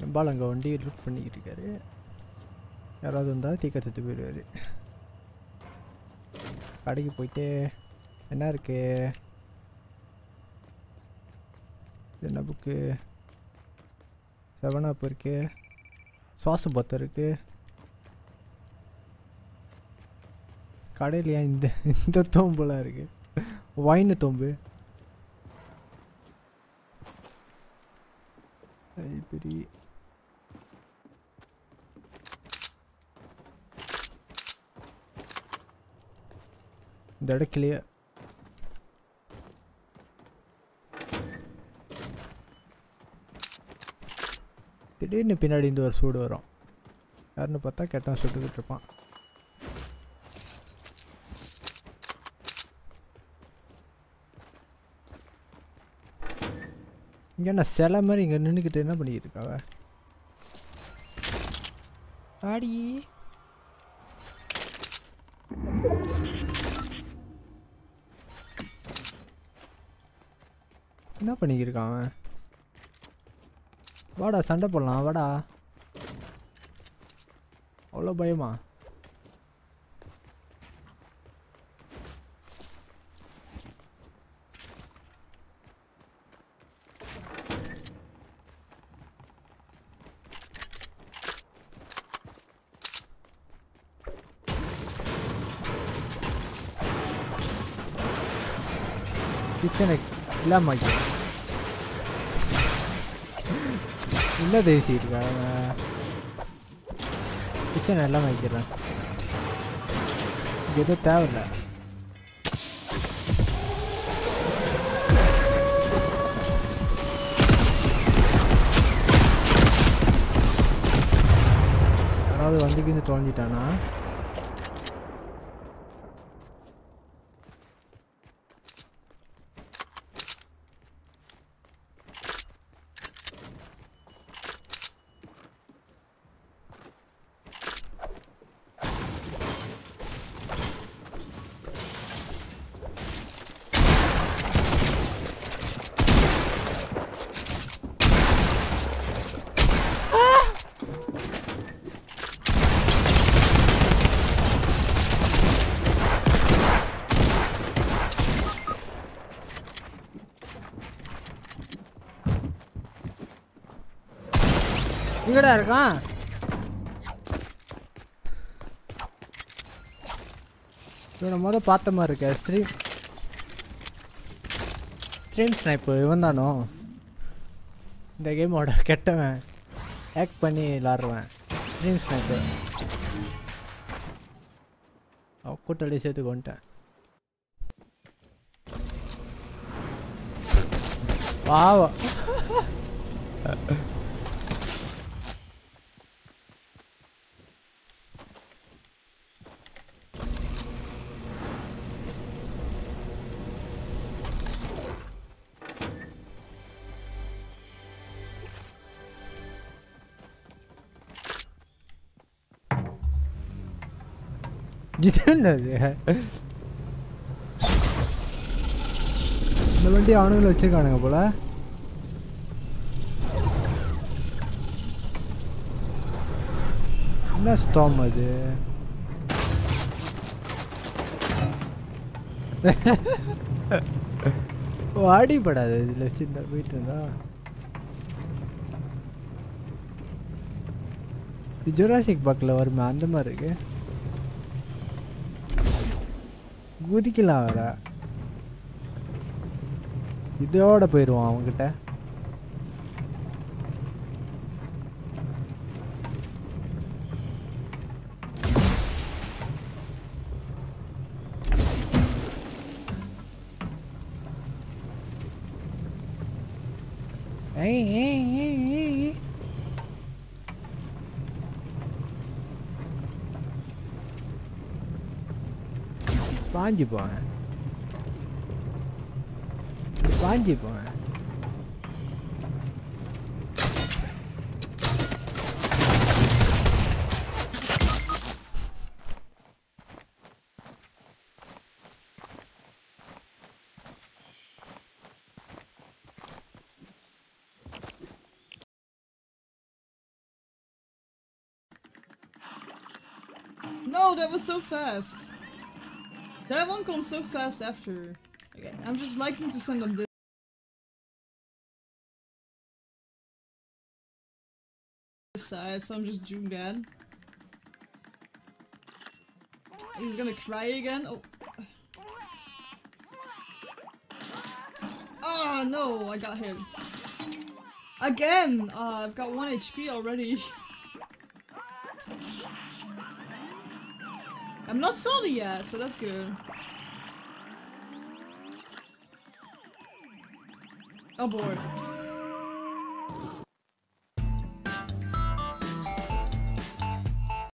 பால் அங்கே வண்டி லுக் பண்ணிக்கிட்டு இருக்காரு யாராவது வந்தால் தீக்க செத்து போயிடுவார் கடைக்கு போயிட்டு என்ன இருக்கு இது என்ன புக்கு செவன் அப் இருக்கு சாசு பத்தம் இருக்கு கடையில் ஏன் இந்த இந்த தோம்புலாம் இருக்கு வைனு தோம்பு பெரிய இந்த இடக்கிலேயே திடீர்னு பின்னாடி இந்த ஒரு சூடு வரும் யாருன்னு பார்த்தா கெட்டவன் சுட்டுக்கிட்டு இருப்பான் இங்கே என்ன சிலை மாதிரி இங்கே நின்றுக்கிட்டு என்ன பண்ணிக்கிட்டு இருக்காவ ஆடி என்ன பண்ணிக்கிருக்கான் அவன் வாடா சண்டை போடலாம் வாடா அவ்வளோ பயமா கிச்சனை இல்லாம என்ன பேசிட்டு இருக்காங்க கிச்சனை எல்லாம் வைக்கிறேன் இங்கே எதுவும் தேவையில்ல யாராவது வந்துக்கின்னு தொலைஞ்சிட்டானா இங்கடா இருக்கான் இவனை முத பார்த்த மாதிரி இருக்க ஸ்ட்ரீம் ஸ்ட்ரீம் ஸ்னைப்பு இவன் தானோ இந்த கேமோட கெட்டவன் ஹேக் பண்ணி விளாடுறவன் ஸ்ட்ரீம் ஸ்னைப்பு கூட்டாளி சேர்த்து கொண்டுட்டேன் பாவம் இது என்னது இந்த வண்டி அவனுங்களும் வச்சிருக்கானுங்க போல என்ன ஸ்டாம் அது ஓ அடிப்படாது இதில் வச்சுருந்தா போயிட்டு இருந்தா ஜுராசிக் பார்க்கில் வருமே அந்த மாதிரி இருக்கு குதிக்கலாம் வேற இதோட போயிடுவான் அவன்கிட்ட ஏய் ஏய் ஏய் ஏய் ஏய். பாஞ்சு போவேன் பாஞ்சு போவேன் Oh, that was so fast. That one comes so fast after. Okay, I'm just liking to send them this. side, so I'm just doing that. He's gonna cry again. Oh. Ah, no, I got hit. Again! Uh, I've got 1 HP already. I'm not salty yet, so that's good. Oh boy.